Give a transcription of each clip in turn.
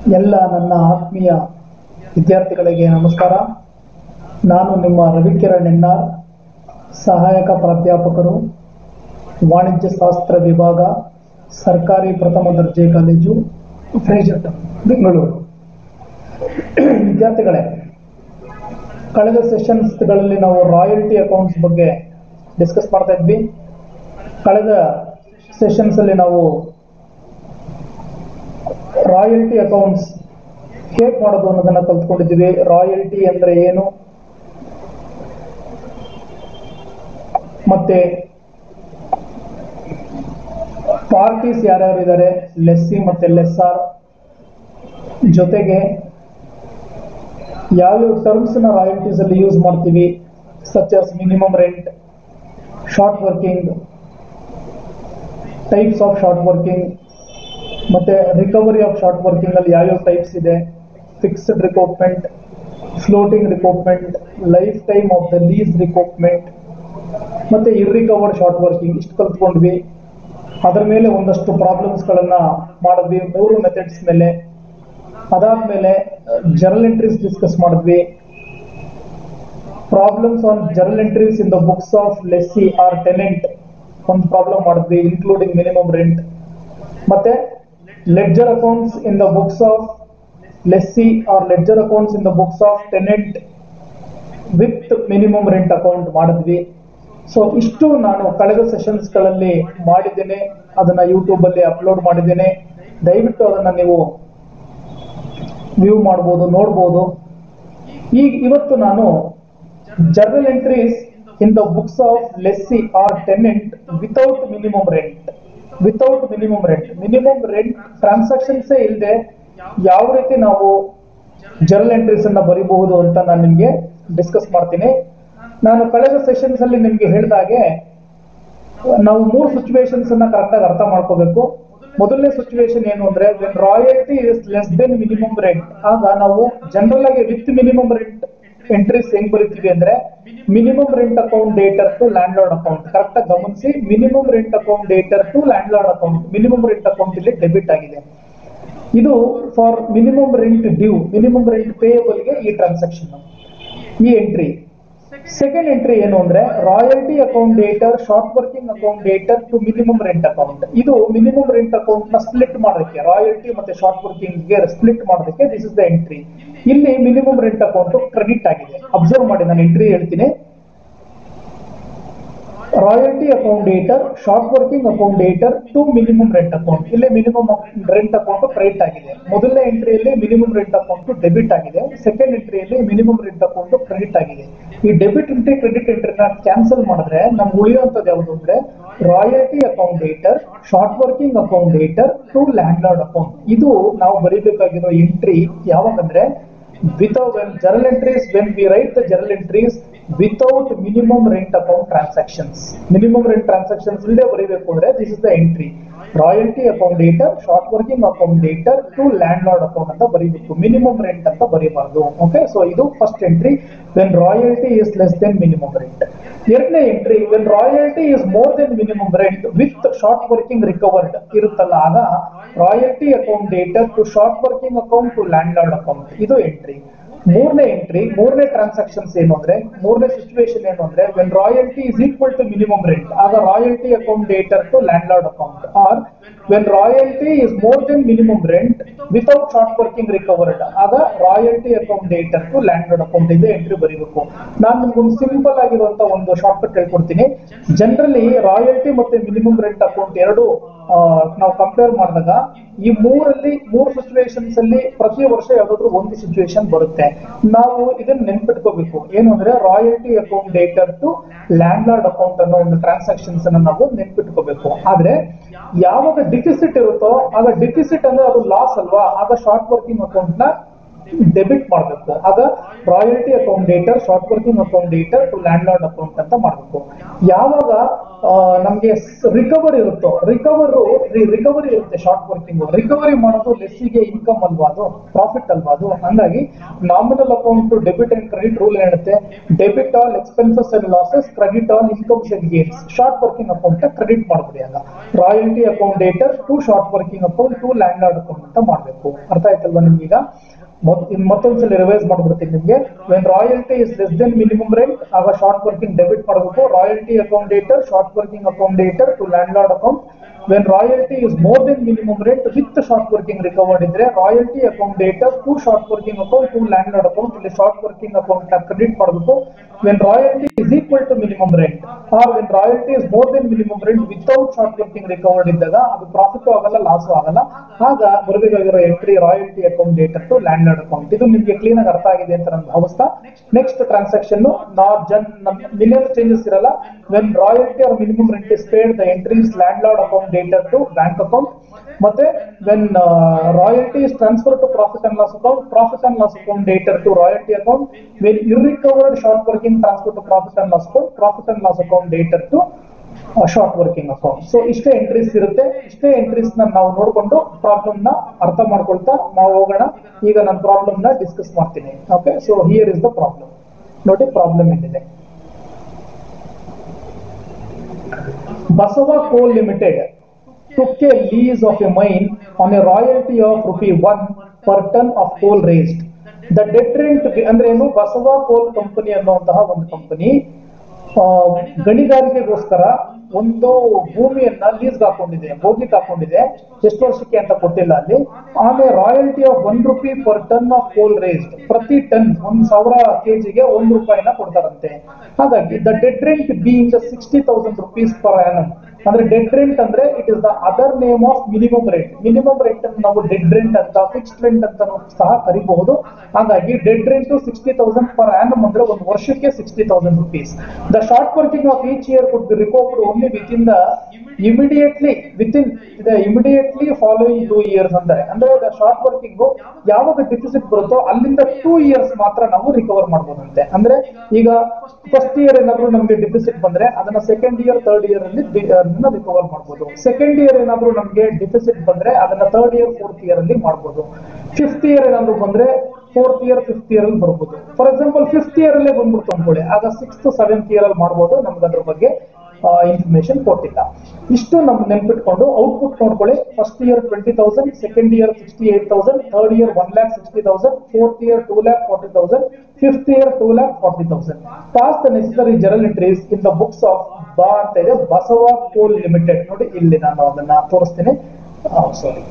ಎಲ್ಲ ನನ್ನ ಆತ್ಮೀಯ ವಿದ್ಯಾರ್ಥಿಗಳಿಗೆ ನಮಸ್ಕಾರ ನಾನು ನಿಮ್ಮ ರವಿಕಿರಣ್ ಎನ್ನಾರ್ ಸಹಾಯಕ ಪ್ರಾಧ್ಯಾಪಕರು ವಾಣಿಜ್ಯ ಶಾಸ್ತ್ರ ವಿಭಾಗ ಸರ್ಕಾರಿ ಪ್ರಥಮ ದರ್ಜೆ ಕಾಲೇಜು ಫ್ರೇಜರ್ ಬೆಂಗಳೂರು ವಿದ್ಯಾರ್ಥಿಗಳೇ ಕಳೆದ ಸೆಷನ್ಸ್ಗಳಲ್ಲಿ ನಾವು ರಾಯಲ್ಟಿ ಅಕೌಂಟ್ಸ್ ಬಗ್ಗೆ ಡಿಸ್ಕಸ್ ಮಾಡ್ತಾ ಇದ್ವಿ ಕಳೆದ ಸೆಷನ್ಸ್ ಅಲ್ಲಿ ನಾವು ರಾಯಲ್ಟಿ ಅಕೌಂಟ್ಸ್ ಹೇಗೆ ಮಾಡೋದು ಅನ್ನೋದನ್ನ ಕಲ್ತ್ಕೊಂಡಿದ್ದೀವಿ ರಾಯಲ್ಟಿ ಅಂದ್ರೆ ಏನು ಮತ್ತೆ ಪಾರ್ಟೀಸ್ ಯಾರ್ಯಾರು ಇದ್ದಾರೆ ಲೆಸ್ಸಿ ಮತ್ತೆ ಲೆಸ್ಸಾರ್ ಜೊತೆಗೆ ಯಾವ್ಯಾವ ಟರ್ಮ್ಸ್ ನ ರಾಯಲ್ಟೀಸ್ ಅಲ್ಲಿ ಯೂಸ್ ಮಾಡ್ತೀವಿ such as minimum rent short working types of short working ಮತ್ತೆ ರಿಕವರಿ ಆಫ್ ಶಾರ್ಟ್ ವರ್ಕಿಂಗ್ ಅಲ್ಲಿ ಯಾವ್ಯಾವ ಟೈಪ್ಸ್ ಇದೆ fixed recoupment floating recoupment lifetime of the lease recoupment ಮತ್ತೆ ಇರ್ರಿಕವರ್ಡ್ ಶಾರ್ಟ್ ವರ್ಕಿಂಗ್ ಇಷ್ಟು ಕಲ್ತ್ಕೊಂಡ್ವಿ ಅದರ ಮೇಲೆ ಒಂದಷ್ಟು ಪ್ರಾಬ್ಲಮ್ಸ್ ಗಳನ್ನ ಮಾಡಿದ್ವಿ ಮೂರು ಮೆಥಡ್ಸ್ ಮೇಲೆ ಅದಾದ್ಮೇಲೆ ಜರ್ನಲ್ ಎಂಟ್ರೀಸ್ ಡಿಸ್ಕಸ್ ಮಾಡಿದ್ವಿ problems on journal entries in the books of lessee or tenant ಒಂದು ಪ್ರಾಬ್ಲಮ್ ಮಾಡಿದ್ವಿ ಇನ್ಕ್ಲೂಡಿಂಗ್ ಮಿನಿಮಮ್ ರೆಂಟ್ ಮತ್ತೆ ledger accounts in the books of lessee or ledger accounts in the books of tenant with minimum rent account ಮಾಡಿದ್ವಿ so ಇಷ್ಟು ನಾನು ಕಳೆದ sessions ಗಳಲ್ಲಿ ಮಾಡಿದ್ದೇನೆ ಅದನ್ನ ಯೂಟ್ಯೂಬ್ ಅಲ್ಲಿ ಅಪ್ಲೋಡ್ ಮಾಡಿದ್ದೇನೆ ದಯವಿಟ್ಟು ಅದನ್ನ ನೀವು ವ್ಯೂ ಮಾಡ್ಬೋದು ನೋಡ್ಬೋದು ಈಗ ಇವತ್ತು ನಾನು journal entries in the books of lessee or tenant without minimum rent without minimum rent minimum rent transactions ಇಲ್ಲದೆ ಯಾವ ರೀತಿ ನಾವು ಜರ್ನಲ್ ಎಂಟ್ರೀಸ್ ಅನ್ನ ಬರಿಬಹುದು ಅಂತ ನಾನು ನಿಮ್ಗೆ ಡಿಸ್ಕಸ್ ಮಾಡ್ತೀನಿ ನಾನು ಕಳೆದ ಸೆಷನ್ಸ್ ಅಲ್ಲಿ ನಿಮ್ಗೆ ಹೇಳಿದಾಗೆ ನಾವು ಮೂರು ಸಿಚುವೇಶನ್ಸ್ ಅನ್ನ ಕರೆಕ್ಟ್ ಆಗಿ ಅರ್ಥ ಮಾಡ್ಕೋಬೇಕು ಮೊದಲನೇ ಸಿಚುವೇಶನ್ ಏನು ಅಂದ್ರೆ when royalty is less than minimum rent ಆಗ ನಾವು ಜನರಲ್ ಆಗಿ ವಿತ್ ಮಿನಿಮಮ್ ರೆಂಟ್ ಎಂಟ್ರೀಸ್ ಹೆಂಗ್ ಬರೀತೀವಿ ಅಂದ್ರೆ minimum rent account debtor to landlord account correct ಆಗಿ ಗಮನಿಸಿ minimum rent account debtor to landlord account minimum rent account ಇಲ್ಲಿ debit ಆಗಿದೆ ಇದು for minimum rent due minimum rent payable ಗೆ ಈ ಟ್ರಾನ್ಸಾಕ್ಷನ್ ಈ ಎಂಟ್ರಿ ಸೆಕೆಂಡ್ ಎಂಟ್ರಿ ಏನು ಅಂದ್ರೆ royalty account debtor short working account debtor to minimum rent account ಇದು minimum rent account ನ ಸ್ಪ್ಲಿಟ್ ಮಾಡೋದಕ್ಕೆ ರಾಯಲ್ಟಿ ಮತ್ತೆ ಶಾರ್ಟ್ ವರ್ಕಿಂಗ್ ಗೆ ಸ್ಪ್ಲಿಟ್ ಮಾಡೋದಕ್ಕೆ ದಿಸ್ ಇಸ್ ದ ಎಂಟ್ರಿ ಇಲ್ಲಿ ಮಿನಿಮಮ್ ರೆಂಟ್ ಅಕೌಂಟ್ ಕ್ರೆಡಿಟ್ ಆಗಿದೆ ಅಬ್ಸರ್ವ್ ಮಾಡಿ ನಾನು ಎಂಟ್ರಿ ಹೇಳ್ತೀನಿ royalty account debtor short working account debtor to minimum rent account ಇಲ್ಲಿ ಮಿನಿಮಮ್ ರೆಂಟ್ ಅಕೌಂಟ್ ಕ್ರೆಡಿಟ್ ಆಗಿದೆ ಮೊದಲನೇ ಎಂಟ್ರಿಯಲ್ಲಿ ಮಿನಿಮಮ್ ರೆಂಟ್ ಅಕೌಂಟ್ ಡೆಬಿಟ್ ಆಗಿದೆ ಸೆಕೆಂಡ್ ಎಂಟ್ರಿಯಲ್ಲಿ ಮಿನಿಮಮ್ ರೆಂಟ್ ಅಕೌಂಟ್ ಕ್ರೆಡಿಟ್ ಆಗಿದೆ ಈ ಡೆಬಿಟ್ ಎಂಟ್ರಿ ಕ್ರೆಡಿಟ್ ಎಂಟ್ರಿನ ಕ್ಯಾನ್ಸಲ್ ಮಾಡಿದ್ರೆ ನಮ್ಗೆ ಉಳಿಯುವಂತದ್ದು ಯಾವುದು ಅಂದ್ರೆ royalty account debtor short working account debtor to landlord account ಇದು ನಾವು ಬರೀಬೇಕಾಗಿರೋ ಎಂಟ್ರಿ ಯಾವಾಗಂದ್ರೆ without when journal entries when we write the journal entries without minimum rent account transactions minimum rent transactions ಇಲ್ಲದೆ ಬರೀಬೇಕು ಅಂದ್ರೆ this is the entry royalty account debtor short working account debtor to landlord account ಅಂತ ಬರೀಬೇಕು minimum rent ಅಂತ ಬರೀಬಾರ್ದು okay so ಇದು first entry when royalty is less than minimum rent ಎರಡನೇ entry when royalty is more than minimum rent with short working recovered ಇರುತ್ತಲ್ಲ ಆಗ royalty account debtor to short working account to landlord account ಇದು entry ಮೂರನೇ entry ಮೂರನೇ transactions ಏನು ಅಂದ್ರೆ ಮೂರನೇ situation ಏನು ಅಂದ್ರೆ when royalty is equal to minimum rent ಆಗ royalty account debtor to landlord account or when royalty is more than minimum rent without short working recovered ಆಗ royalty account debtor to landlord account ಇದೆ entry ಬರೀಬೇಕು ನಾನು ನಿಮ್ಗೆ ಒಂದು simple ಆಗಿರುವಂತ ಒಂದು short cut ಹೇಳ್ಕೊಡ್ತೀನಿ ಜನರಲಿ ರಾಯಲ್ಟಿ ಮತ್ತೆ ಮಿನಿಮಮ್ ರೆಂಟ್ ಅಕೌಂಟ್ ಎರಡು ನಾವು ಕಂಪೇರ್ ಮಾಡಿದಾಗ ಈ ಮೂರಲ್ಲಿ ಮೂರು ಸಿಚುವೇಶನ್ಸ್ ಅಲ್ಲಿ ಪ್ರತಿ ವರ್ಷ ಯಾವ್ದಾದ್ರು ಒಂದು ಸಿಚುವೇಶನ್ ಬರುತ್ತೆ ನಾವು ಇದನ್ನ ನೆನ್ಪಿಟ್ಕೋಬೇಕು ಏನು ಅಂದ್ರೆ royalty account debtor to landlord account ಅನ್ನೋ ಒಂದು ಟ್ರಾನ್ಸಾಕ್ಷನ್ಸ್ ಅನ್ನ ನಾವು ನೆನ್ಪಿಟ್ಕೋಬೇಕು ಆದ್ರೆ ಯಾವಾಗ ಡಿಫಿಸಿಟ್ ಇರುತ್ತೋ ಆಗ ಡಿಫಿಸಿಟ್ ಅಂದ್ರೆ ಅದು ಲಾಸ್ ಅಲ್ವಾ ಆಗ ಶಾರ್ಟ್ ವರ್ಕಿಂಗ್ ಅಕೌಂಟ್ ನ ಡೆಬಿಟ್ ಮಾಡಬೇಕು ಆಗ royalty account debtor short working account debtor to landlord account ಅಂತ ಮಾಡಬೇಕು ಯಾವಾಗ ಆ, ನಮ್ಗೆ ರಿಕವರಿ ಇರುತ್ತೋ ರಿಕವರ್ ರಿಕವರಿ ಇರುತ್ತೆ ಶಾರ್ಟ್ ವರ್ಕಿಂಗ್ ರಿಕವರಿ ಮಾಡೋದು ಲೆಸ್ಸಿಗೆ ಇನ್ಕಮ್ ಅಲ್ವಾ ಅದು ಪ್ರಾಫಿಟ್ ಅಲ್ವಾ ಅದು ಹಂಗಾಗಿ nominal account debit and credit rule ಹೇಳುತ್ತೆ debit all expenses and losses credit all incomes and gains short working account credit ಮಾಡ್ಬಿಡಿ ಆಗ royalty account debtor to short working account to landlord account ಅಂತ ಮಾಡಬೇಕು ಅರ್ಥ ಆಯ್ತಲ್ವಾ ನಿಮ್ಗೀಗ ಮತ್- ಇನ್ ಮತ್ತೊಂದ್ಸಲ revise ಮಾಡ್ಬಿಡ್ತೀನಿ ನಿಮ್ಗೆ when royalty is less than minimum rate ಆಗ ಶಾರ್ಟ್ ವರ್ಕಿಂಗ್ ಡೆಬಿಟ್ ಮಾಡಬೇಕು royalty account debtor short working account debtor to landlord account when royalty is more than minimum rate with short working recovered ಇದ್ರೆ royalty account debtor to short working account to landlord account ಇಲ್ಲಿ short working account credit ಮಾಡಬೇಕು when royalty is equal to minimum rate or when royalty is more than minimum rate without short working recovered ಇದ್ದಾಗ ಅದು profit ಆಗಲ್ಲ loss ಆಗಲ್ಲ ಆಗ ಬರಬೇಕಾಗಿರೋ entry royalty account debtor to landlord account ಇದು ನಿಮ್ಗೆ clean ಆಗಿ ಅರ್ಥ ಆಗಿದೆ ಅಂತ ನಾನು ಭಾವಿಸ್ತಾ ನೆಕ್ಸ್ಟ್ ಟ್ರಾನ್ಸಾಕ್ಷನ್ ನಾ ಜನ್ ಮಿಲಿಯನ್ ಚೇಂಜಸ್ ಇರಲ್ಲ when royalty or minimum rent is paid the entries landlord account debtor to bank account ಮತ್ತೆ when royalty is transfer to profit and loss account profit and loss account debtor to royalty account when irrecoverable short working transfer to profit and loss account profit and loss account debtor to short working account so ಇಷ್ಟೇ entries ಇರುತ್ತೆ ಇಷ್ಟೇ entries ನ ನಾವು ನೋಡ್ಕೊಂಡು problem ನ ಅರ್ಥ ಮಾಡ್ಕೊಳ್ತಾ ನಾವು ಹೋಗೋಣ ಈಗ ನಾನು ಪ್ರಾಬ್ಲಮ್ ನ ಡಿಸ್ಕಸ್ ಮಾಡ್ತೀನಿ okay so here is the problem ನೋಡಿ ಪ್ರಾಬ್ಲಮ್ ಏನಿದೆ Basava Coal Limited took a lease of a mine on a royalty of rupee 1 per ton of coal raised. The deterrent be- ಅಂದ್ರೆ ಏನು Basava coal company ಅನ್ನುವಂತಹ ಒಂದು company ಗಣಿಗಾರಿಕೆಗೋಸ್ಕರ ಒಂದು ಭೂಮಿಯನ್ನ lease ಹಾಕೊಂಡಿದೆ ಹೋಗ್ಲಿಕ್ಕೆ ಹಾಕೊಂಡಿದೆ ಎಷ್ಟು ವರ್ಷಕ್ಕೆ ಅಂತ ಕೊಟ್ಟಿಲ್ಲ ಅಲ್ಲಿ ಆಮೇಲೆ royalty of one rupee per ton of coal raised ಪ್ರತಿ ಟನ್ ಒಂದ್ ಸಾವಿರ ಕೆಜಿಗೆ ಒಂದು ರೂಪಾಯಿನ ಕೊಡ್ತಾರಂತೆ ಹಾಗಾಗಿ the dead rent being sixty thousand rupees per annum ಅಂದ್ರೆ ಡೆಡ್ ರೆಂಟ್ ಅಂದ್ರೆ it is the other name of minimum rate minimum rate ಅನ್ನು ನಾವು ಡೆಡ್ ರೆಂಟ್ ಅಂತ ಫಿಕ್ಸ್ಡ್ ರೆಂಟ್ ಅಂತ ಸಹ ಕರಿಬಹುದು ಹಾಗಾಗಿ dead rent sixty thousand per annum ಅಂದ್ರೆ ಒಂದು ವರ್ಷಕ್ಕೆ sixty thousand rupees the short working of each year could be recovered only within the immediately within the immediately following two years ಅಂತಾರೆ ಅಂದ್ರೆ the short working ಯಾವಾಗ deficit ಬರುತ್ತೋ ಅಲ್ಲಿಂದ two years ಮಾತ್ರ ನಾವು ರಿಕವರ್ ಮಾಡ್ಬೋದಂತೆ ಅಂದ್ರೆ ಈಗ first year ಏನಾದ್ರು ನಮ್ಗೆ ಡಿಫಿಸಿಟ್ ಬಂದ್ರೆ ಅದನ್ನ ಸೆಕೆಂಡ್ ಇಯರ್ ಥರ್ಡ್ ಇಯರ್ ಅಲ್ಲಿ ರಿಕವರ್ ಮಾಡ್ಬೋದು ಸೆಕೆಂಡ್ ಇಯರ್ ಏನಾದ್ರು ನಮ್ಗೆ ಡಿಫಿಸಿಟ್ ಬಂದ್ರೆ ಅದನ್ನ ಥರ್ಡ್ ಇಯರ್ ಫೋರ್ತ್ ಇಯರ್ ಅಲ್ಲಿ ಮಾಡ್ಬೋದು ಫಿಫ್ತ್ ಇಯರ್ ಏನಾದ್ರು ಬಂದ್ರೆ ಫೋರ್ತ್ ಇಯರ್ ಫಿಫ್ತ್ ಇಯರ್ ಅಲ್ಲಿ ಬರ್ಬೋದು ಫಾರ್ ಎಕ್ಸಾಂಪಲ್ ಫಿಫ್ತ್ ಇಯರ್ ಅಲ್ಲೇ ಬಂದ್ಬಿಡ್ತು ಅನ್ಕೊಳ್ಳಿ ಆಗ ಸಿಕ್ಸ್ತ್ ಸೆವೆಂತ್ ಇಯರ್ ಅಲ್ಲಿ ಮಾಡ್ಬೋದು ನಮ್ಗೆ ಅದ್ರ ಬಗ್ಗೆ ಇನ್ಫಾರ್ಮೇಶನ್ ಕೊಟ್ಟಿಲ್ಲ ಇಷ್ಟು ನಮ್ ನೆನ್ಪಿಟ್ಕೊಂಡು ಔಟ್ಪುಟ್ ನೋಡ್ಕೊಳ್ಳಿ first year twenty thousand second year sixty eight thousand third year one lakh sixty thousand fourth year two lakh forty thousand fifth year two lakh forty thousand pass the necessary journal entries in the books of ಬಾ ಅಂತ ಇದೆ ಬಸವ ಕೋಲ್ limited ನೋಡಿ ಇಲ್ಲಿ ನಾನು ಅದನ್ನ ತೋರಿಸ್ತೀನಿ sorry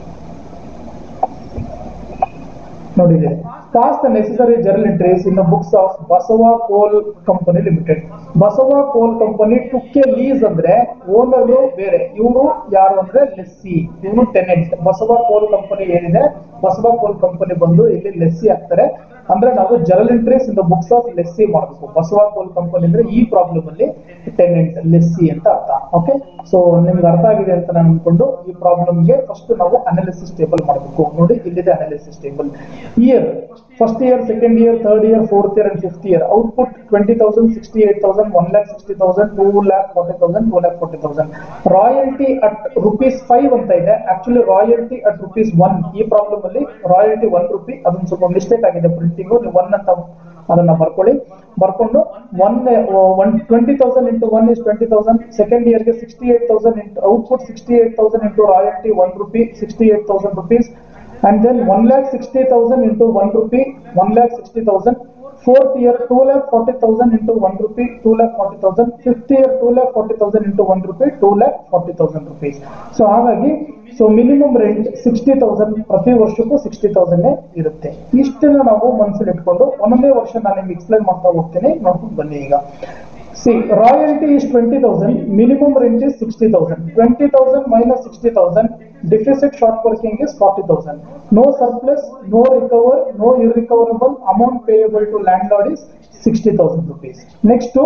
ನೋಡಿದೆ pass the necessary journal entries in the books of Basava coal company limited Basava coal company ಟುಕ್ಕೆ ಲೀಸ್ ಅಂದ್ರೆ ಓನರ್ ಬೇರೆ ಇವರು ಯಾರು ಅಂದ್ರೆ ಲೆಸ್ಸಿ ಇವನು ಟೆನೆಂಟ್ ಬಸವ ಕೋಲ್ ಕಂಪನಿ ಏನಿದೆ ಬಸವ ಕೋಲ್ ಕಂಪನಿ ಬಂದು ಇಲ್ಲಿ ಲೆಸ್ಸಿ ಆಗ್ತಾರೆ ಅಂದ್ರೆ ನಾವು journal entries in the books of lessee ಮಾಡಬೇಕು ಬಸವ ಕೋಲ್ ಕಂಪನಿ ಅಂದ್ರೆ ಈ ಪ್ರಾಬ್ಲಮ್ ಅಲ್ಲಿ ಟೆನೆಂಟ್ ಲೆಸ್ಸಿ ಅಂತ ಅರ್ಥ ಓಕೆ ಸೊ ನಿಮ್ಗೆ ಅರ್ಥ ಆಗಿದೆ ಅಂತ ನಾನು ಅನ್ಕೊಂಡು ಈ ಪ್ರಾಬ್ಲಮ್ಗೆ ಫಸ್ಟ್ ನಾವು ಅನಾಲಿಸಿಸ್ ಟೇಬಲ್ ಮಾಡಬೇಕು ನೋಡಿ ಇಲ್ಲಿದೆ analysis table year first year second year third year fourth year and fifth year output twenty thousand sixty eight thousand one lakh sixty thousand two lakh forty thousand two lakh forty thousand royalty at rupees five ಅಂತ ಇದೆ actually royalty at rupees one ಈ problem ಅಲ್ಲಿ royalty one rupee ಅದೊಂದು ಸ್ವಲ್ಪ mistake ಆಗಿದೆ printing ನೀವು one ಅಂತ ಅದನ್ನ ಬರ್ಕೊಳ್ಳಿ ಬರ್ಕೊಂಡು one one twenty thousand into one is twenty thousand second ಇಯರ್ಗೆ sixty eight thousand into output sixty eight thousand into royalty one rupee sixty eight thousand rupees and then 1 lakh 60,000 into 1 rupee 1 lakh 60,000 fourth year 2 lakh 40,000 into 1 rupee 2 lakh 40,000 fifth year 2 lakh 40,000 into 1 rupee 2 lakh 40,000 rupees so ಹಾಗಾಗಿ so minimum rent sixty thousand ಪ್ರತಿ ವರ್ಷಕ್ಕೂ sixty thousand ಇರುತ್ತೆ ಇಷ್ಟನ್ನ ನಾವು ಮನಸ್ಸಲ್ಲಿ ಇಟ್ಕೊಂಡು ಒಂದೊಂದೇ ವರ್ಷ ನಾನು ನಿಮ್ಗೆ ಎಕ್ಸ್ಪ್ಲೈನ್ ಮಾಡ್ತಾ ಹೋಗ್ತೀನಿ ನೋಡ್ಕೊಂಡು ಬನ್ನಿ ಈಗ See, royalty is 20,000, minimum rent is 60,000. 20,000 minus 60,000, deficit short working is 40,000. No surplus, no recover, no irrecoverable amount payable to landlord is 60,000 rupees. Next to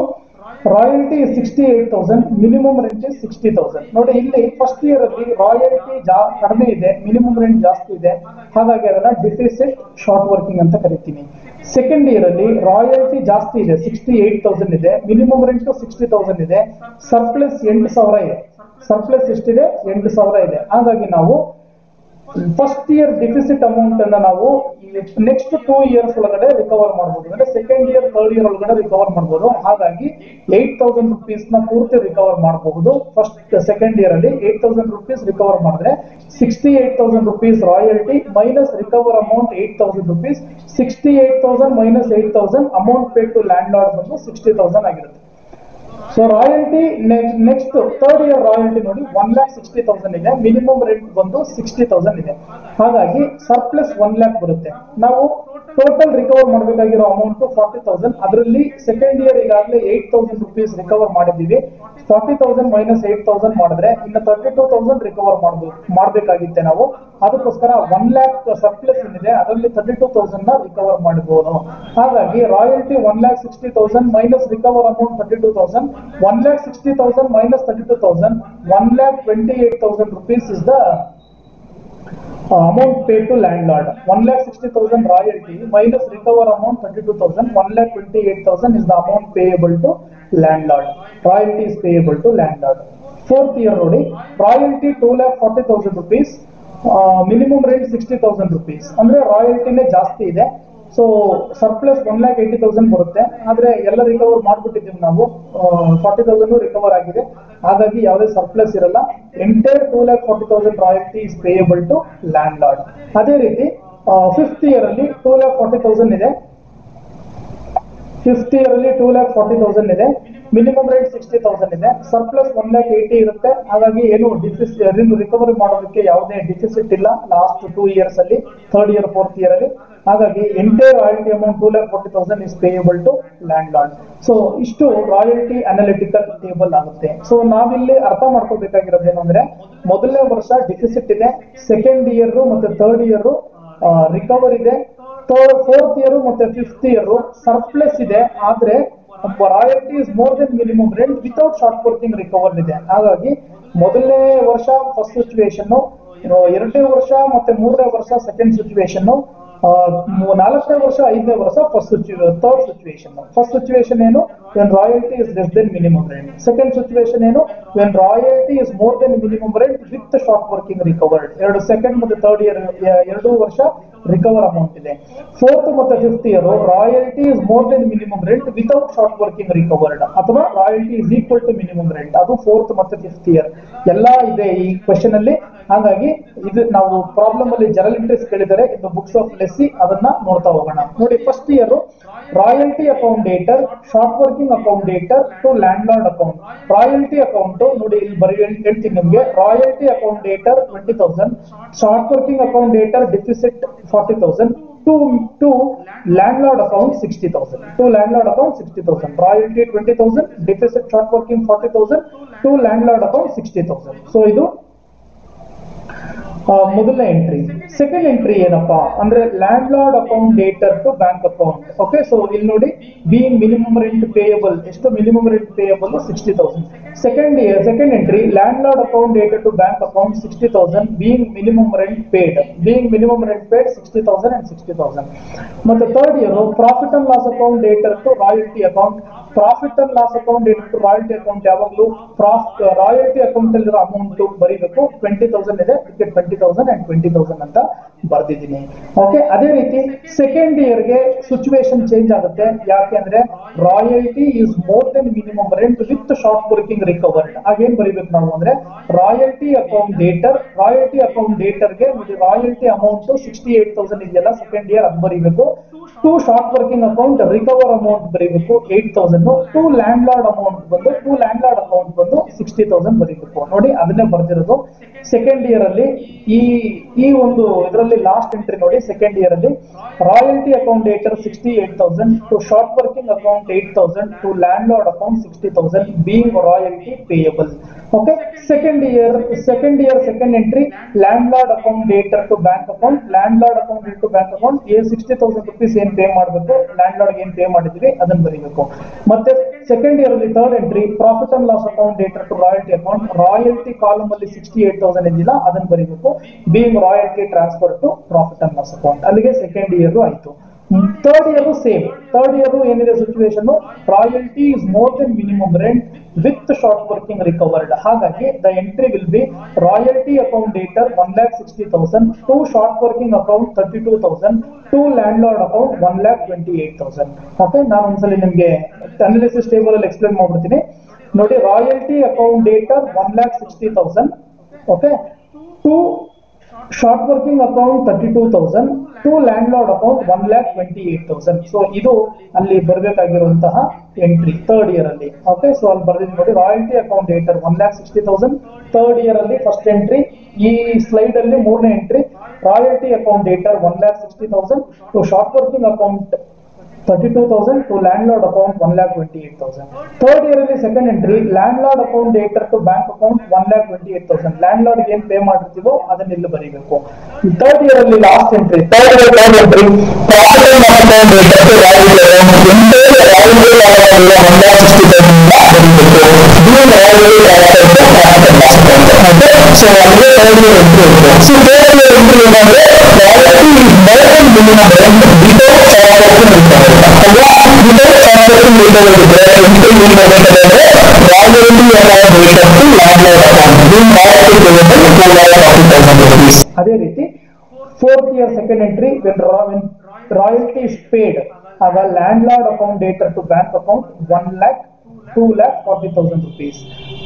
royalty sixty eight thousand minimum rent is sixty thousand ನೋಡಿ ಇಲ್ಲಿ first year ಅಲ್ಲಿ royalty ಜಾ ಕಡಿಮೆ ಇದೆ minimum rent ಜಾಸ್ತಿ ಇದೆ ಹಾಗಾಗಿ ಅದನ್ನ ಡಿಫಿಸಿಟ್ ಶಾರ್ಟ್ ವರ್ಕಿಂಗ್ ಅಂತ ಕರಿತೀನಿ ಸೆಕೆಂಡ್ ಇಯರ್ ಅಲ್ಲಿ ರಾಯಲ್ಟಿ ಜಾಸ್ತಿ ಇದೆ ಸಿಕ್ಸ್ಟಿ ಏಟ್ ತೌಸಂಡ್ ಇದೆ ಮಿನಿಮಮ್ ರೆಂಟ್ ಸಿಕ್ಸ್ಟಿ ತೌಸಂಡ್ ಇದೆ ಸರ್ಪ್ಲಸ್ ಎಂಟು ಸಾವಿರ ಇದೆ ಸರ್ಪ್ಲಸ್ ಎಷ್ಟಿದೆ ಎಂಟು ಸಾವಿರ ಇದೆ ಹಾಗಾಗಿ ನಾವು ಫಸ್ಟ್ ಇಯರ್ ಡಿಫಿಸಿಟ್ ಅಮೌಂಟ್ ಅನ್ನ ನಾವು ನೆಕ್ಸ್ಟ್ ಟೂ ಇಯರ್ಸ್ ಒಳಗಡೆ ರಿಕವರ್ ಮಾಡಬಹುದು ಅಂದ್ರೆ ಸೆಕೆಂಡ್ ಇಯರ್ ಥರ್ಡ್ ಇಯರ್ ಒಳಗಡೆ ರಿಕವರ್ ಮಾಡಬಹುದು ಹಾಗಾಗಿ ಏಟ್ ತೌಸಂಡ್ ರುಪೀಸ್ ನ ಪೂರ್ತಿ ರಿಕವರ್ ಮಾಡಬಹುದು ಫಸ್ಟ್ ಸೆಕೆಂಡ್ ಇಯರ್ ಅಲ್ಲಿ ಏಟ್ ತೌಸಂಡ್ ರುಪೀಸ್ ರಿಕವರ್ ಮಾಡಿದ್ರೆ sixty eight thousand rupees royalty minus recover amount eight thousand rupees sixty eight thousand minus eight thousand amount pay to landlord ಬಂದು sixty thousand ಆಗಿರುತ್ತೆ so royalty next third year royalty ನೋಡಿ one lakh sixty thousand ಇದೆ minimum rate ಬಂದು sixty thousand ಇದೆ ಹಾಗಾಗಿ surplus one lakh ಬರುತ್ತೆ ನಾವು total recover ಮಾಡಬೇಕಾಗಿರೋ ಅಮೌಂಟ್ ಫಾರ್ಟಿ ತೌಸಂಡ್ ಅದರಲ್ಲಿ ಸೆಕೆಂಡ್ ಇಯರ್ ಈಗಾಗಲೇ ಏಟ್ ತೌಸಂಡ್ ರುಪೀಸ್ ರಿಕವರ್ ಮಾಡಿದ್ದೀವಿ forty thousand minus eight thousand ಮಾಡಿದ್ರೆ ಇನ್ನು ತರ್ಟಿ ಟೂ ತೌಸಂಡ್ ರಿಕವರ್ ಮಾಡಬೇಕು ಮಾಡಬೇಕಾಗಿತ್ತೆ ನಾವು ಅದಕ್ಕೋಸ್ಕರ ಒನ್ ಲ್ಯಾಕ್ ಸರ್ಪ್ಲಸ್ ಏನಿದೆ ಅದರಲ್ಲಿ ತರ್ಟಿ ಟೂ ತೌಸಂಡ್ ನ ರಿಕವರ್ ಮಾಡಬಹುದು ಹಾಗಾಗಿ royalty one lakh sixty thousand minus recover amount thirty two thousand one lakh sixty thousand minus thirty two thousand one lakh twenty eight thousand rupees is the amount paid to landlord. One lakh sixty thousand royalty minus recover amount thirty-two thousand, one lakh twenty-eight thousand is the amount payable to landlord. Royalty is payable to landlord. Fourth year ನೋಡಿ royalty two lakh forty thousand rupees minimum rate sixty thousand rupees ಅಂದ್ರೆ ರಾಯಲ್ಟಿನೇ ಜಾಸ್ತಿ ಇದೆ so surplus one lakh eighty thousand ಬರುತ್ತೆ ಆದ್ರೆ ಎಲ್ಲ recover ಮಾಡ್ಬಿಟ್ಟಿದ್ದೀವಿ ನಾವು forty thousand recover ಆಗಿದೆ ಹಾಗಾಗಿ ಯಾವುದೇ ಸರ್ಪ್ಲಸ್ ಇರಲ್ಲ entire two lakh forty thousand royalty is payable to landlord ಅದೇ ರೀತಿ ಫಿಫ್ತ್ ಇಯರ್ ಅಲ್ಲಿ ಟೂ ಲ್ಯಾಕ್ ಫಾರ್ಟಿ ತೌಸಂಡ್ ಇದೆ ಫಿಫ್ತ್ ಇಯರ್ ಅಲ್ಲಿ ಟೂ ಲ್ಯಾಕ್ ಫಾರ್ಟಿ ತೌಸಂಡ್ ಇದೆ ಮಿನಿಮಮ್ ರೇಟ್ ಸಿಕ್ಸ್ಟಿ ತೌಸಂಡ್ ಇದೆ ಸರ್ಪ್ಲಸ್ ಒನ್ ಲ್ಯಾಕ್ ಏಯ್ಟಿ ಇರುತ್ತೆ ಹಾಗಾಗಿ ಏನು ಡಿಫಿಸ್ ರಿಕವರಿ ಮಾಡೋದಕ್ಕೆ ಯಾವುದೇ ಡಿಫಿಸಿಟ್ ಇಲ್ಲ ಲಾಸ್ಟ್ ಟೂ ಇಯರ್ಸ್ ಅಲ್ಲಿ ಥರ್ಡ್ ಇಯರ್ ಫೋರ್ತ್ ಇಯರ್ ಅಲ್ಲಿ ಹಾಗಾಗಿ entire royalty amount two lakh forty thousand is payable to landlord so ಇಷ್ಟು ರಾಯಲ್ಟಿ ಅನಾಲಿಟಿಕಲ್ ಟೇಬಲ್ ಆಗುತ್ತೆ ಸೊ ನಾವಿಲ್ಲಿ ಅರ್ಥ ಮಾಡ್ಕೋಬೇಕಾಗಿರೋದು ಏನು ಅಂದ್ರೆ ಮೊದಲನೇ ವರ್ಷ ಡಿಫಿಸಿಟ್ ಇದೆ ಸೆಕೆಂಡ್ ಇಯರ್ ಮತ್ತೆ ಥರ್ಡ್ ಇಯರ್ ರಿಕವರ್ ಇದೆ ಥರ್ಡ್ ಫೋರ್ತ್ ಇಯರ್ ಮತ್ತೆ ಫಿಫ್ತ್ ಇಯರ್ ಸರ್ಪ್ಲಸ್ ಇದೆ ಆದ್ರೆ royalty is more than minimum rent without short working recover ಇದೆ ಹಾಗಾಗಿ ಮೊದಲನೇ ವರ್ಷ ಫಸ್ಟ್ ಸಿಚುವೇಶನ್ ಎರಡನೇ ವರ್ಷ ಮತ್ತೆ ಮೂರನೇ ವರ್ಷ ಸೆಕೆಂಡ್ ಸಿಚುವೇಶನ್ ನಾಲ್ಕನೇ ವರ್ಷ ಐದನೇ ವರ್ಷ first third situation first situation ಏನು when royalty is less than minimum rent second situation ಏನು when royalty is more than minimum rent with short working recovered ಎರಡು ಸೆಕೆಂಡ್ ಮತ್ತೆ ಥರ್ಡ್ ಇಯರ್ ಎರಡು ವರ್ಷ ರಿಕವರ್ ಅಮೌಂಟ್ ಇದೆ ಫೋರ್ತ್ ಮತ್ತೆ fifth year royalty is more than minimum rent without short working recovered ಅಥವಾ royalty is equal to minimum rent ಅದು fourth ಮತ್ತೆ fifth year ಎಲ್ಲ ಇದೆ ಈ ಕ್ವೆಶನ್ ಅಲ್ಲಿ ಹಾಗಾಗಿ ಇದು ನಾವು ಪ್ರಾಬ್ಲಮ್ ಅಲ್ಲಿ ಜನರಲ್ ಇಂಟ್ರೆಸ್ಟ್ ಕೇಳಿದರೆ ಇದು ಬುಕ್ಸ್ ಆಫ್ ಲೆಸ್ಸಿ ಅದನ್ನ ನೋಡ್ತಾ ಹೋಗೋಣ ನೋಡಿ first year royalty account debtor short working account debtor to landlord account royalty account ನೋಡಿ ಇಲ್ಲಿ ಬರೀ ಹೇಳ್- ಹೇಳ್ತೀನಿ ನಿಮ್ಗೆ royalty account debtor twenty thousand short working account debtor deficit forty thousand to to landlord account sixty thousand to landlord account sixty thousand royalty twenty thousand deficit short working forty thousand to landlord account sixty thousand so ಇದು ಆ, ಮೊದಲನೇ entry second entry ಏನಪ್ಪಾ ಅಂದ್ರೆ landlord account debtor to bank account okay so ಇಲ್ಲಿ ನೋಡಿ being minimum rent payable ಎಷ್ಟು minimum rent payable sixty thousand second year second entry landlord account debtor to bank account sixty thousand being minimum rent paid being minimum rent paid sixty thousand and sixty thousand ಮತ್ತೆ third year profit and loss account debtor to royalty account profit and loss account debtor to royalty account ಯಾವಾಗಲೂ ಪ್ರಾಫ್ royalty account ಅಲ್ಲಿರೋ amount ಬರೀಬೇಕು twenty thousand ಇದೆ ಇದಕ್ಕೆ twenty thousand and twenty thousand ಅಂತ ಬರ್ದಿದ್ದೀನಿ okay ಅದೇ ರೀತಿ ಸೆಕೆಂಡ್ ಇಯರ್ಗೆ ಸಿಚುವೇಶನ್ ಚೇಂಜ್ ಆಗುತ್ತೆ ಯಾಕೆ ಅಂದ್ರೆ royalty is more than minimum rent with short working recovered again ಬರೀಬೇಕು ನಾವು ಅಂದ್ರೆ royalty account debtor royalty account ಡೇಟರ್ಗೆ royalty amount sixty eight thousand ಇದೆಯಲ್ಲ ಸೆಕೆಂಡ್ ಇಯರ್ ಅದು ಬರೀಬೇಕು to short working account recover amount ಬರೀಬೇಕು eight thousand to landlord amount ಬಂದು to landlord account ಬಂದು ಸಿಕ್ಸ್ಟಿ ತೌಸಂಡ್ ಬರೀಬೇಕು ನೋಡಿ ಅದನ್ನೇ ಬರ್ದಿರೋದು ಸೆಕೆಂಡ್ ಇಯರ್ ಅಲ್ಲಿ ಈ ಈ ಒಂದು ಇದರಲ್ಲಿ ಲಾಸ್ಟ್ ಎಂಟ್ರಿ ನೋಡಿ ಸೆಕೆಂಡ್ ಇಯರ್ ಅಲ್ಲಿ royalty account debtor sixty eight thousand to short working account eight thousand to landlord account sixty thousand being royalty payable okay second year second year second entry landlord account debtor to bank account landlord account to bank account ಏ sixty thousand rupees ಏನ್ pay ಮಾಡಬೇಕು landlord ಏನ್ pay ಮಾಡಿದ್ವಿ ಅದನ್ನ ಬರೀಬೇಕು ಮತ್ತೆ second year ಅಲ್ಲಿ third entry profit and loss account debtor to royalty account royalty column ಅಲ್ಲಿ ಸಿಕ್ಸ್ಟಿ ಏಟ್ ತೌಸಂಡ್ ಇದ್ದಿಲ್ಲ ಅದನ್ನ ಬರೀಬೇಕು being royalty transfer to profit and loss account ಅಲ್ಲಿಗೆ ಸೆಕೆಂಡ್ ಇಯರ್ ಆಯ್ತು third year same third year ಏನಿದೆ situation royalty is more than minimum rent with short working recovered ಹಾಗಾಗಿ the entry will be royalty account debtor one lakh sixty thousand to short working account thirty two thousand to landlord account one lakh twenty eight thousand okay ನಾನು ಒಂದ್ಸಲಿ ನಿಮಗೆ analysis table ಅಲ್ಲಿ explain ಮಾಡ್ಬಿಡ್ತೀನಿ ನೋಡಿ royalty account debtor one lakh sixty thousand okay to short working account thirty two thousand to landlord account one lakh twenty eight thousand so ಇದು ಅಲ್ಲಿ ಬರಬೇಕಾಗಿರುವಂತಹ entry third year ಅಲ್ಲಿ ಓಕೆ ಸೊ ಅಲ್ಲಿ ಬರ್ದಿದ್ದು ನೋಡಿ royalty account debtor one lakh sixty thousand third year ಅಲ್ಲಿ first entry ಈ slide ಅಲ್ಲಿ ಮೂರನೇ entry royalty account debtor one lakh sixty thousand to short working account thirty two thousand to landlord account one lakh twenty eight thousand third year ಅಲ್ಲಿ second entry landlord account debtor to bank account one lakh twenty eight thousand landlord ಏನ್ pay ಮಾಡಿರ್ತೀವೋ ಅದನ್ನ ಇಲ್ಲಿ ಬರೀಬೇಕು third year ಅಲ್ಲಿ last entry third year third entry profit and loss account debtor to royalty account entire royalty ಲಾಭವನ್ನು one lakh sixty thousand ಬರೀಬೇಕು being royalty transfer to profit and loss account okay so ಅಲ್ಲಿಗೆ third year entry ಇರುತ್ತೆ so third year entry ಏನಂದ್ರೆ royalty is more than minimum rent without short working recovery ಅಲ್ವಾ without short working recovery ಇದ್ರೆ entry ಏನು ಮಾಡಬೇಕಂದ್ರೆ royalty account debtor to landlord account being royalty payable two lakh forty thousand rupees ಅದೇ ರೀತಿ fourth year second entry when when royalty is paid ಆಗ landlord account debtor to bank account one lakh two lakh forty thousand rupees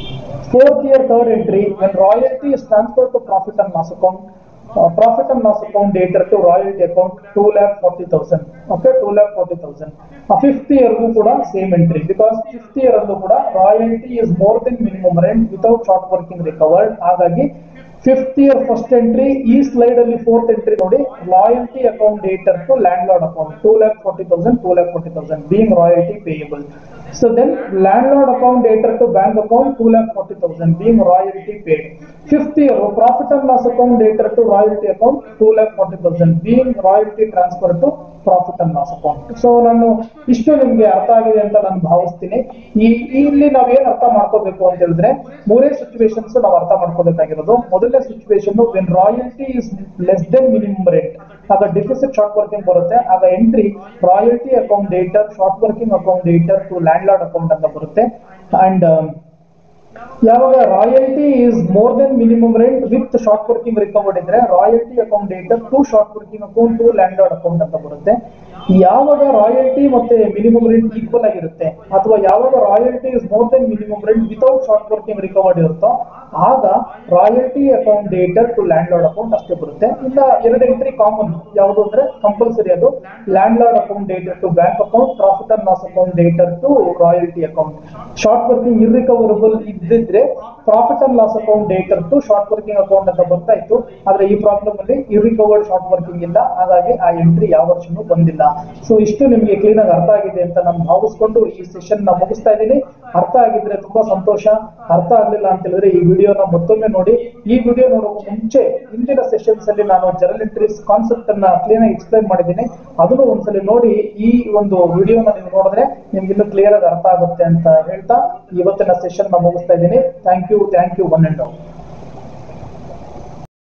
fourth year third entry when royalty is transfer to profit and loss account profit and loss account debtor to royalty account two lakh forty thousand okay two lakh forty thousand fifth ಇಯರ್ಗೂ ಕೂಡ same entry because fifth year ಅಲ್ಲೂ ಕೂಡ royalty is more than minimum rent without short working recovered ಹಾಗಾಗಿ fifth year first entry ಈ slide ಅಲ್ಲಿ fourth entry ನೋಡಿ royalty account debtor to landlord account two lakh forty thousand two lakh forty thousand being royalty payable so then landlord account debtor to bank account two lakh forty thousand being royalty paid fifth year profit and loss account debtor to royalty account two lakh forty thousand being royalty transfer to profit and loss account so ನಾನು ಇಷ್ಟು ನಿಮ್ಗೆ ಅರ್ಥ ಆಗಿದೆ ಅಂತ ನಾನು ಭಾವಿಸ್ತೀನಿ ಈ ಇಲ್ಲಿ ನಾವೇನ್ ಅರ್ಥ ಮಾಡ್ಕೋಬೇಕು ಅಂತ ಹೇಳಿದ್ರೆ ಮೂರೇ ಸಿಚುವೇಶನ್ಸ್ ನಾವು ಅರ್ಥ ಮಾಡ್ಕೋಬೇಕಾಗಿರೋದು ಮೊದಲನೇ situation when royalty is less than minimum rate ಆಗ ಡಿಫಿಸಿಟ್ ಶಾರ್ಟ್ ವರ್ಕಿಂಗ್ ಬರುತ್ತೆ ಆಗ entry royalty account debtor short working account debtor to landlord account ಅಂತ ಬರುತ್ತೆ ಅಂಡ್ ಯಾವಾಗ royalty is more than minimum rent with short working recovered ಇದ್ರೆ royalty account debtor to short working account to landlord account ಅಂತ ಬರುತ್ತೆ ಯಾವಾಗ royalty ಮತ್ತೆ minimum rent equal ಆಗಿರುತ್ತೆ ಅಥವಾ ಯಾವಾಗ royalty is more than minimum rent without short working recovered ಇರುತ್ತೋ ಆಗ royalty account debtor to landlord account ಅಷ್ಟೇ ಬರುತ್ತೆ ಇನ್ನ ಎರಡು ಎಂಟ್ರಿ ಕಾಮನ್ ಯಾವುದು ಅಂದ್ರೆ ಕಂಪಲ್ಸರಿ ಅದು landlord account debtor to bank account profit and loss account debtor to royalty account short working irrecoverable ಇದ್ದಿದ್ರೆ profit and loss account debtor to short working account ಅಂತ ಬರ್ತಾ ಇತ್ತು ಆದ್ರೆ ಈ ಪ್ರಾಬ್ಲಮ್ ಅಲ್ಲಿ ಇರ್ರಿಕವರ್ಡ್ ಶಾರ್ಟ್ ವರ್ಕಿಂಗ್ ಇಲ್ಲ ಹಾಗಾಗಿ ಆ ಎಂಟ್ರಿ ಯಾವ ವರ್ಷನೂ ಬಂದಿಲ್ಲ ಸೊ ಇಷ್ಟು ನಿಮಗೆ ಕ್ಲೀನ್ ಆಗಿ ಅರ್ಥ ಆಗಿದೆ ಅಂತ ನಾನು ಭಾವಿಸ್ಕೊಂಡು ಈ ಸೆಷನ್ ನ ಮುಗಿಸ್ತಾ ಇದ್ದೀನಿ ಅರ್ಥ ಆಗಿದ್ರೆ ತುಂಬಾ ಸಂತೋಷ ಅರ್ಥ ಆಗ್ಲಿಲ್ಲ ಅಂತ ಹೇಳಿದ್ರೆ ಈ ವಿಡಿಯೋನ ಮತ್ತೊಮ್ಮೆ ನೋಡಿ ಈ ವಿಡಿಯೋ ನೋಡೋಕೆ ಮುಂಚೆ ಹಿಂದಿನ ಸೆಷನ್ಸ್ ಅಲ್ಲಿ ನಾನು ಜರ್ನಲ್ ಎಂಟ್ರೀಸ್ ಕಾನ್ಸೆಪ್ಟ್ ಅನ್ನ ಕ್ಲೀನ್ ಆಗಿ ಎಕ್ಸ್ಪ್ಲೈನ್ ಮಾಡಿದ್ದೀನಿ ಅದನ್ನು ಒಂದ್ಸಲಿ ನೋಡಿ ಈ ಒಂದು ವಿಡಿಯೋನ ನೀವು ನೋಡಿದ್ರೆ ನಿಮ್ಗೆ ಇನ್ನೂ ಕ್ಲಿಯರ್ ಆಗಿ ಅರ್ಥ ಆಗುತ್ತೆ ಅಂತ ಹೇಳ್ತಾ ಇವತ್ತಿನ ಸೆಷನ್ ನ ಮುಗಿಸ್ತಾ ಇದ್ದೀನಿ thank you thank you one and all